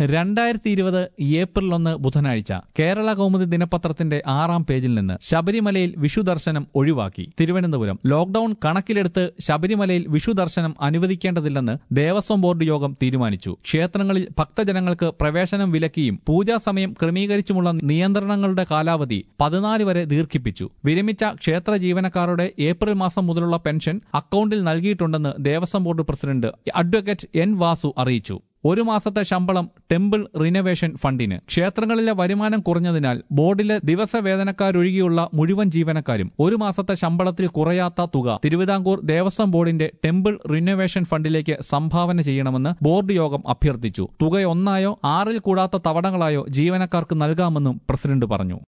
രണ്ടായിരത്തി ഇരുപത് ഏപ്രിൽ ഒന്ന് ബുധനാഴ്ച കേരള കൗമുദി ദിനപത്രത്തിന്റെ ആറാം പേജിൽ നിന്ന് ശബരിമലയിൽ വിഷു ദർശനം ഒഴിവാക്കി തിരുവനന്തപുരം ലോക്ഡൌൺ കണക്കിലെടുത്ത് ശബരിമലയിൽ വിഷു ദർശനം അനുവദിക്കേണ്ടതില്ലെന്ന് ദേവസ്വം ബോർഡ് യോഗം തീരുമാനിച്ചു ക്ഷേത്രങ്ങളിൽ ഭക്തജനങ്ങൾക്ക് പ്രവേശനം വിലക്കിയും പൂജാസമയം ക്രമീകരിച്ചുമുള്ള നിയന്ത്രണങ്ങളുടെ കാലാവധി പതിനാല് വരെ ദീർഘിപ്പിച്ചു വിരമിച്ച ക്ഷേത്ര ജീവനക്കാരുടെ ഏപ്രിൽ മാസം മുതലുള്ള പെൻഷൻ അക്കൌണ്ടിൽ നൽകിയിട്ടുണ്ടെന്ന് Devaswom board president advocate N Vasu അറിയിച്ചു ഒരു മാസത്തെ ശമ്പളം ടെമ്പിൾ റിനോവേഷൻ ഫണ്ടിന് ക്ഷേത്രങ്ങളിലെ വരുമാനം കുറഞ്ഞതിനാൽ ബോർഡിലെ ദിവസവേതനക്കാരൊഴികെയുള്ള മുഴുവൻ ജീവനക്കാരും ഒരു മാസത്തെ ശമ്പളത്തിൽ കുറയാത്ത തുക തിരുവിതാംകൂർ ദേവസ്വം ബോർഡിന്റെ ടെമ്പിൾ റിനോവേഷൻ ഫണ്ടിലേക്ക് സംഭാവന ചെയ്യണമെന്ന് ബോർഡ് യോഗം അഭ്യർത്ഥിച്ചു തുക ഒന്നായോ ആറിൽ കൂടാത്ത തവണകളായോ ജീവനക്കാർക്ക് നൽകാമെന്നും പ്രസിഡന്റ് പറഞ്ഞു